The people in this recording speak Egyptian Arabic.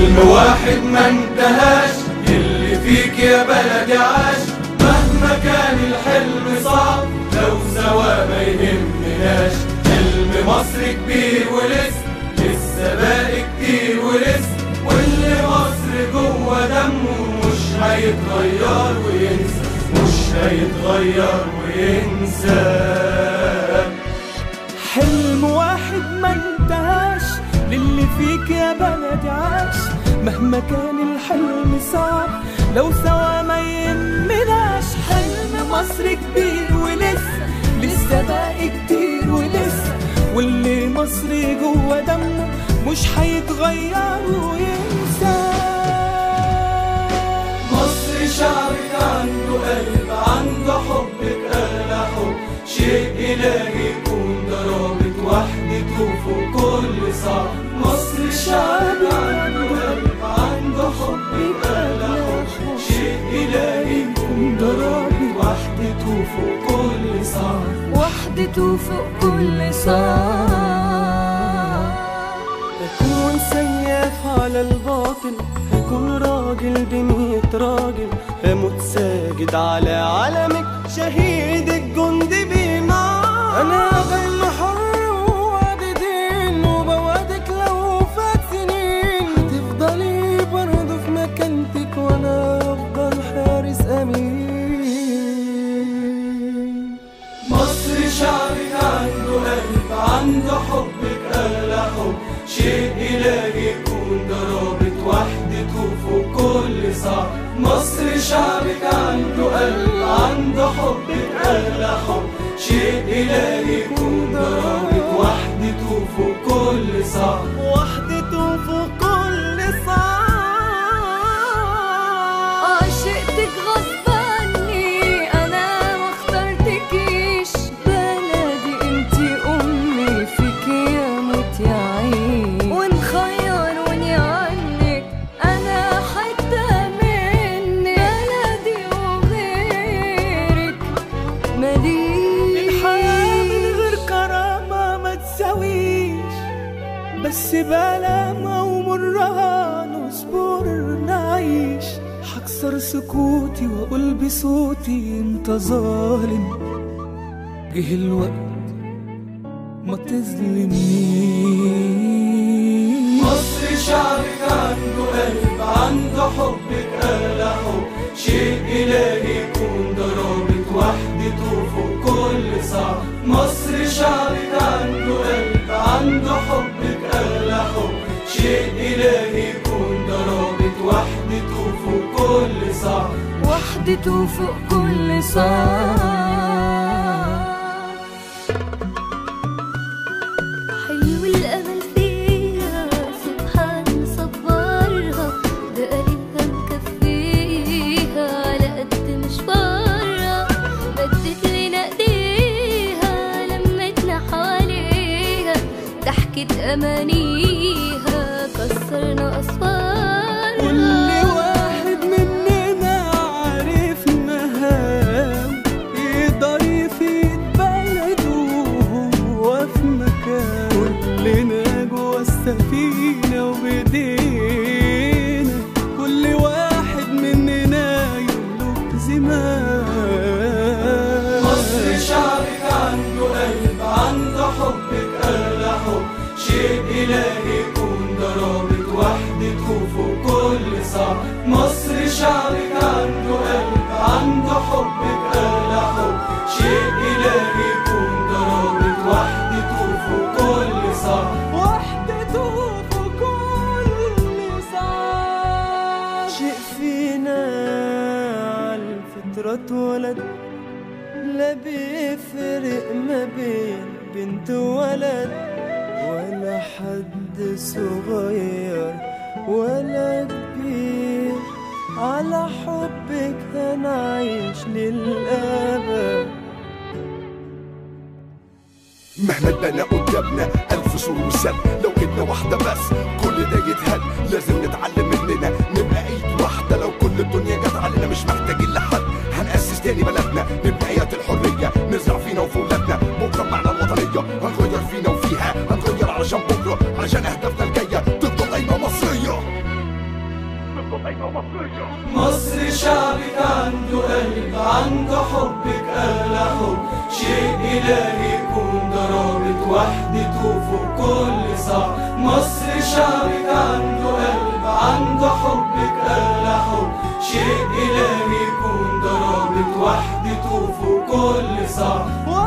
حلم واحد ما انتهاش اللي فيك يا بلدي عاش مهما كان الحلم صعب لو سوا ما يهمناش حلم مصر كبير ولسه لسه باقي كتير ولسه واللي مصر جوه دمه مش هيتغير وينسى مش هيتغير وينسى حلم واحد ما انتهاش للي فيك يا بلدي عاش مهما كان الحلم صعب لو سوا ما يهمناش حلم مصر كبير ولسه لسه باقي كتير ولسه واللي مصري جوه دمه مش هيتغير وينسى مصر شعبك عنده قلب عنده حبك أغلى حب شيء إلهي يكون ده رابط وحدته فوق كل صعب مصر شعبك عنده قلب عنده حبك أغلى حب شيء إلهي يكون ده رابط وحدته فوق كل صعب وحدته فوق كل صعب أكون سياف على الباطل أكون راجل بمية راجل أموت ساجد على علمك شهيد الجند بنار أنا غير حر ووعد دين وبوعدك لو فات سنين هتفضلي برضه في مكانتك وأنا أفضل حارس أمين مصر شعبك عنده قلب عنده حبك أغلى حب شيء إلهي يكون ده رابط وحدته فوق كل صعب مصر شعبك عنده قلب عنده حبك أغلى حب شيء إلهي يكون ده رابط وحدته فوق كل صعب وحدته فوق كل صعب عشقتك غصب عني انا ما اخترتكيش بلدي انتي امي فيك يا موت يا عين وان خيروني عنك انا حتى مني بلدي وغيرك ماليش الحياة من غير كرامة ما تساويش بس بلامة ومرها نصبر نعيش حكسر سكوتي واقول بصوتي انت ظالم جه الوقت ما تظلمنيش مصر شعبك عنده قلب عنده حبك أغلى حب شيء إلهي يكون ده رابط وحدته فوق كل صعب مصر شعبك عنده قلب عنده حبك أغلى حب شيء إلهي يكون ده رابط وحدته فوق كل صعب وحدته فوق كل صعب حلو الأمل فيها سبحان صبرها ده قلبها مكفيها على قد مشوارها مدت لنا ايديها لمتنا حواليها ضحكت أمانيها كسرنا أسوارها كل واحد مننا عارف مهام يقدر يفيد بلده وهو في مكان كلنا جوا السفينة وبإيدينا كل واحد مننا يملك زمام مصر شعبك عنده قلب عنده حبك أغلى حب شيء إلهي يكون ده رابط وحدته فوق كل صعب مصر شعبك عنده قلب عنده حبك أغلى حب شيء إلهي يكون ده رابط وحدته فوق كل صعب وحدته في كل صعب شيء فينا عالفطرة اتولد لا بيفرق ما بين بنت وولد ولا حد صغير ولا كبير على حبك هنعيش للأبد مهما اتبنى قدامنا ألف سور وسد لو إيدنا واحدة بس كل ده يتهد لازم نتعلم مننا نبقى إيد واحدة لو كل الدنيا جت علينا مش محتاجين لحد هنأسس تاني بلدنا نبني حياة الحرية نزرع فينا وفي ولادنا بكرة معنا الوطنية هنغير فينا وفيها هنغير علشان بكرة علشان أهدافنا الجاية تفضل دايما مصرية قضية مصرية مصر شعبك عنده قلب عنده حبك أغلى حب شيء إلهي يكون ضرابة وحدته فوق كل صعب مصر شعبك عنده قلب عنده حبك أغلى حب شيء إلهي يكون ضرابة وحدته فوق كل صعب